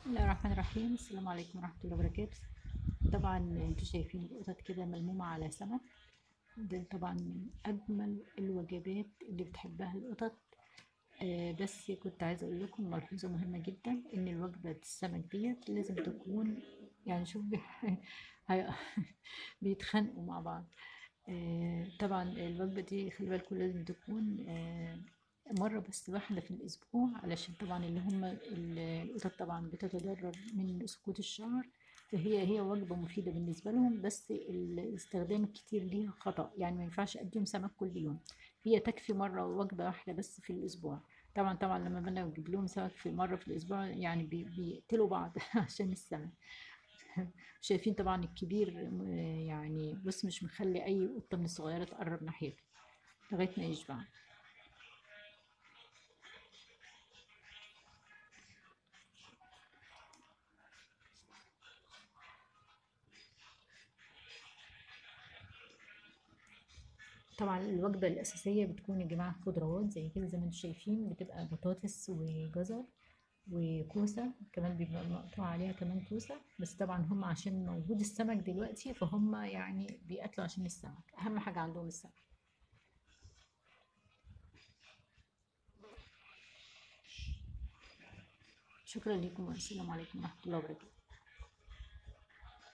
بسم الله الرحمن الرحيم السلام عليكم ورحمة الله وبركاته طبعا انتوا شايفين القطط كده ملمومة على سمك ده طبعا من أجمل الوجبات اللي بتحبها القطط آه بس كنت عايزة أقول لكم ملحوظة مهمة جدا إن الوجبة السمك ديت لازم تكون يعني شوف بي- هي- بيتخانقوا مع بعض آه طبعا الوجبة دي خلي بالكم لازم تكون آه مرة بس واحدة في الأسبوع علشان طبعا اللي هم ال- القطط طبعا بتتضرر من سقوط الشعر فهي هي وجبة مفيدة بالنسبة لهم بس الاستخدام الكتير ليها خطأ يعني ما ينفعش أديهم سمك كل يوم هي تكفي مرة وجبة واحدة بس في الأسبوع طبعا طبعا لما بدنا نجيب لهم سمك في مرة في الأسبوع يعني بي- بيقتلوا بعض عشان السمك شايفين طبعا الكبير م- يعني بص مش مخلي أي قطة من الصغيرة تقرب ناحيته لغاية ما يشبع طبعا الوجبة الأساسية بتكون يا جماعة خضروات زي كده زي ما انتم شايفين بتبقى بطاطس وجزر وكوسة كمان بيبقى مقطوع عليها كمان كوسة بس طبعا هم عشان موجود السمك دلوقتي فهم يعني بيقتلوا عشان السمك أهم حاجة عندهم السمك شكرا لكم والسلام عليكم ورحمة الله وبركاته